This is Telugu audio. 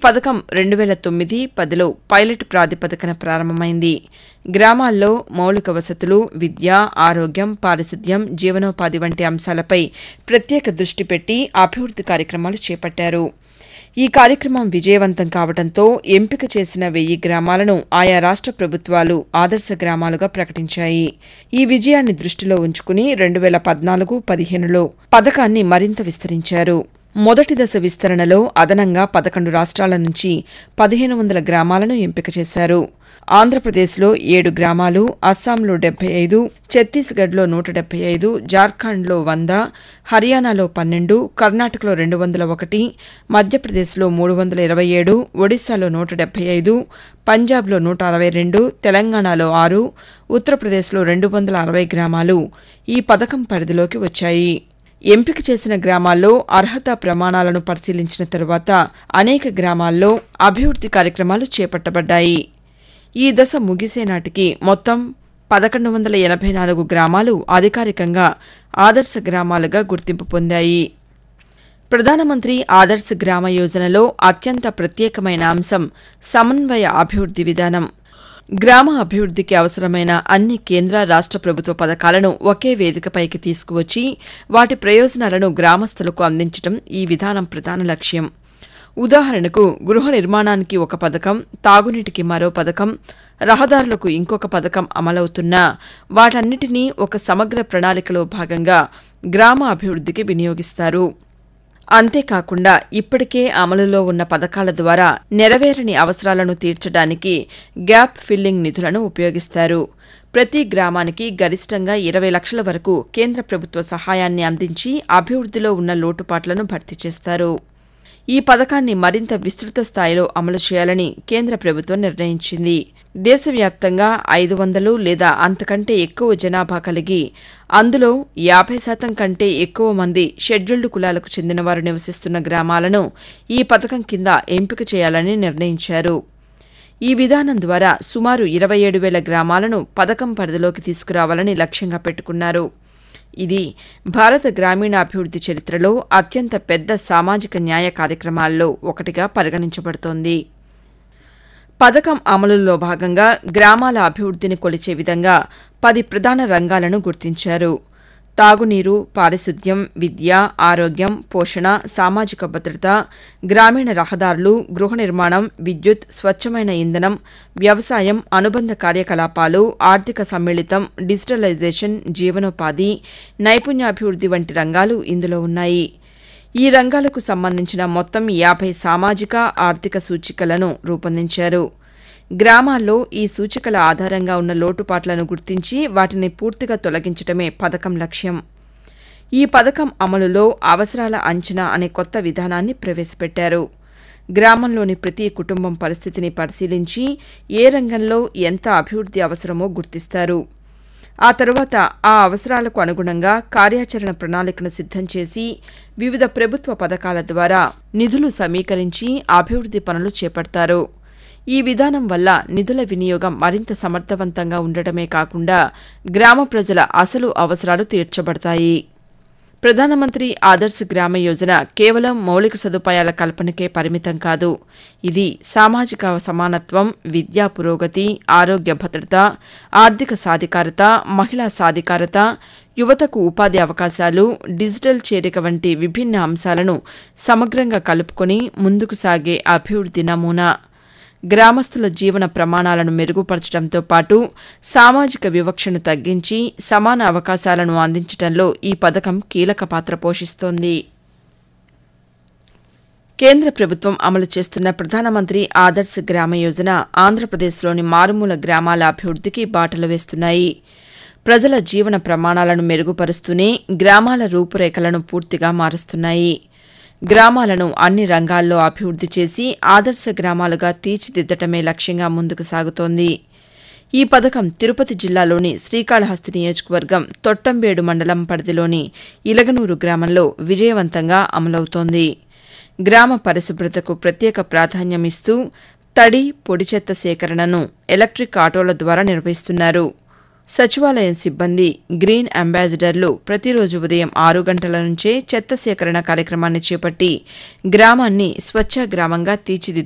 పథకం రెండు వేల తొమ్మిది పదిలో పైలట్ ప్రాతిపదికన ప్రారంభమైంది గ్రామాల్లో మౌలిక వసతులు విద్య ఆరోగ్యం పారిశుద్ధ్యం జీవనోపాధి వంటి అంశాలపై ప్రత్యేక దృష్టి పెట్టి అభివృద్ది కార్యక్రమాలు చేపట్టారు ఈ కార్యక్రమం విజయవంతం కావడంతో ఎంపిక చేసిన వెయ్యి గ్రామాలను ఆయా రాష్ట ప్రభుత్వాలు ఆదర్శ గ్రామాలుగా ప్రకటించాయి ఈ విజయాన్ని దృష్టిలో ఉంచుకుని రెండు వేల పద్నాలుగు పదిహేనులో పథకాన్ని మరింత విస్తరించారు మొదటి దశ విస్తరణలో అదనంగా పదకొండు రాష్ట్రాల నుంచి పదిహేను వందల గ్రామాలను ఎంపిక చేశారు ఆంధ్రప్రదేశ్లో ఏడు గ్రామాలు అస్సాంలో డెబ్బై ఐదు ఛత్తీస్గఢ్లో నూట డెబ్బై ఐదు జార్ఖండ్లో వంద హర్యానాలో పన్నెండు కర్ణాటకలో రెండు వందల ఒకటి మధ్యప్రదేశ్లో మూడు వందల ఇరవై ఏడు ఒడిశాలో నూట డెబ్బై ఐదు పంజాబ్లో నూట అరవై రెండు తెలంగాణలో ఆరు ఉత్తరప్రదేశ్లో రెండు వందల అరవై గ్రామాలు ఈ పథకం పరిధిలోకి వచ్చాయి ఎంపిక చేసిన గ్రామాల్లో అర్హత ప్రమాణాలను పరిశీలించిన తరువాత అనేక గ్రామాల్లో అభివృద్ది కార్యక్రమాలు చేపట్టబడ్డాయి ఈ దశ ముగిసే నాటికి మొత్తం పదకొండు వందల ఎనభై నాలుగు గ్రామాలు అధికారికంగా ఆదర్శ గ్రామాలుగా గుర్తింపు పొందాయి ప్రధానమంత్రి ఆదర్శ్ గ్రామ యోజనలో అత్యంత ప్రత్యేకమైన అంశం సమన్వయ అభివృద్ది విధానం గ్రామ అభివృద్దికి అవసరమైన అన్ని కేంద్ర రాష్ట ప్రభుత్వ పథకాలను ఒకే వేదికపైకి తీసుకువచ్చి వాటి ప్రయోజనాలను గ్రామస్తులకు అందించడం ఈ విధానం ప్రధాన లక్ష్యం ఉదాహరణకు గృహ నిర్మాణానికి ఒక పథకం తాగునీటికి మరో పథకం రహదారులకు ఇంకొక పథకం అమలవుతున్నా వాటన్నిటినీ ఒక సమగ్ర ప్రణాళికలో భాగంగా గ్రామ అభివృద్దికి వినియోగిస్తారు అంతేకాకుండా ఇప్పటికే అమలులో ఉన్న పథకాల ద్వారా నెరవేరని అవసరాలను తీర్చడానికి గ్యాప్ ఫిల్లింగ్ నిధులను ఉపయోగిస్తారు ప్రతి గ్రామానికి గరిష్టంగా ఇరవై లక్షల వరకు కేంద్ర ప్రభుత్వ సహాయాన్ని అందించి అభివృద్దిలో ఉన్న లోటుపాట్లను భర్తీ చేస్తారు ఈ పథకాన్ని మరింత విస్తృత స్థాయిలో అమలు చేయాలని కేంద్ర ప్రభుత్వం నిర్ణయించింది దేశవ్యాప్తంగా ఐదు వందలు లేదా అంతకంటే ఎక్కువ జనాభా కలిగి అందులో యాభై శాతం కంటే ఎక్కువ మంది షెడ్యూల్డ్ కులాలకు చెందినవారు నివసిస్తున్న గ్రామాలను ఈ పథకం కింద ఎంపిక చేయాలని నిర్ణయించారు ఈ విధానం ద్వారా సుమారు ఇరవై ఏడు వేల గ్రామాలను పథకం పరిధిలోకి తీసుకురావాలని లక్ష్యంగా పెట్టుకున్నారు ఇది భారత గ్రామీణాభివృద్ది చరిత్రలో అత్యంత పెద్ద సామాజిక న్యాయ కార్యక్రమాల్లో ఒకటిగా పరిగణించబడుతోంది పథకం అమలులో భాగంగా గ్రామాల అభివృద్దిని కొలిచే విధంగా పది ప్రధాన రంగాలను గుర్తించారు తాగునీరు పారిశుద్ధ్యం విద్య ఆరోగ్యం పోషణ సామాజిక భద్రత గ్రామీణ రహదారులు గృహ నిర్మాణం విద్యుత్ స్వచ్ఛమైన ఇంధనం వ్యవసాయం అనుబంధ కార్యకలాపాలు ఆర్థిక సమ్మిళితం డిజిటలైజేషన్ జీవనోపాధి నైపుణ్యాభివృద్ది వంటి రంగాలు ఇందులో ఉన్నాయి ఈ రంగాలకు సంబంధించిన మొత్తం యాభై సామాజిక ఆర్థిక సూచికలను రూపొందించారు గ్రామాల్లో ఈ సూచికల ఆధారంగా ఉన్న లోటుపాట్లను గుర్తించి వాటిని పూర్తిగా తొలగించడమే పథకం లక్ష్యం ఈ పథకం అమలులో అవసరాల అంచనా అనే కొత్త విధానాన్ని ప్రవేశపెట్టారు గ్రామంలోని ప్రతి కుటుంబం పరిస్థితిని పరిశీలించి ఏ రంగంలో ఎంత అభివృద్ది అవసరమో గుర్తిస్తారు ఆ తరువాత ఆ అవసరాలకు అనుగుణంగా కార్యాచరణ ప్రణాళికను సిద్దం చేసి వివిధ ప్రభుత్వ పథకాల ద్వారా నిధులు సమీకరించి అభివృద్ది పనులు చేపడతారు ఈ విధానం వల్ల నిధుల వినియోగం మరింత సమర్థవంతంగా ఉండటమే కాకుండా గ్రామ ప్రజల అసలు అవసరాలు తీర్చబడతాయి ప్రధానమంత్రి ఆదర్శ్ గ్రామ యోజన కేవలం మౌలిక సదుపాయాల కల్పనకే పరిమితం కాదు ఇది సామాజిక సమానత్వం విద్యా పురోగతి ఆరోగ్య భద్రత ఆర్థిక సాధికారత మహిళా సాధికారత యువతకు ఉపాధి అవకాశాలు డిజిటల్ చేరిక వంటి విభిన్న అంశాలను సమగ్రంగా కలుపుకొని ముందుకు సాగే అభివృద్ది నమూనా గ్రామస్తుల జీవన ప్రమాణాలను మెరుగుపరచడంతో పాటు సామాజిక వివక్షను తగ్గించి సమాన అవకాశాలను అందించడంలో ఈ పథకం కీలక పాత్ర పోషిస్తోంది కేంద్ర ప్రభుత్వం అమలు చేస్తున్న ప్రధానమంత్రి ఆదర్శ్ గ్రామ యోజన ఆంధ్రప్రదేశ్లోని మారుమూల గ్రామాల అభివృద్దికి బాటలు వేస్తున్నాయి ప్రజల జీవన ప్రమాణాలను మెరుగుపరుస్తూనే గ్రామాల రూపురేఖలను పూర్తిగా మారుస్తున్నాయి గ్రామాలను అన్ని రంగాల్లో అభివృద్ది చేసి ఆదర్శ గ్రామాలుగా తీర్చిదిద్దటమే లక్ష్యంగా ముందుకు సాగుతోంది ఈ పథకం తిరుపతి జిల్లాలోని శ్రీకాళహస్తి నియోజకవర్గం తొట్టంబేడు మండలం పరిధిలోని ఇలగనూరు గ్రామంలో విజయవంతంగా అమలవుతోంది గ్రామ పరిశుభ్రతకు ప్రత్యేక ప్రాధాన్యం ఇస్తూ తడి పొడి చెత్త సేకరణను ఎలక్ట్రిక్ ఆటోల ద్వారా నిర్వహిస్తున్నారు సచివాలయం సిబ్బంది గ్రీన్ అంబాసిడర్లు ప్రతిరోజు ఉదయం ఆరు గంటల నుంచే చెత్త సేకరణ కార్యక్రమాన్ని చేపట్టి గ్రామాన్ని స్వచ్ఛ గ్రామంగా తీర్చిదిద్దుతున్నారు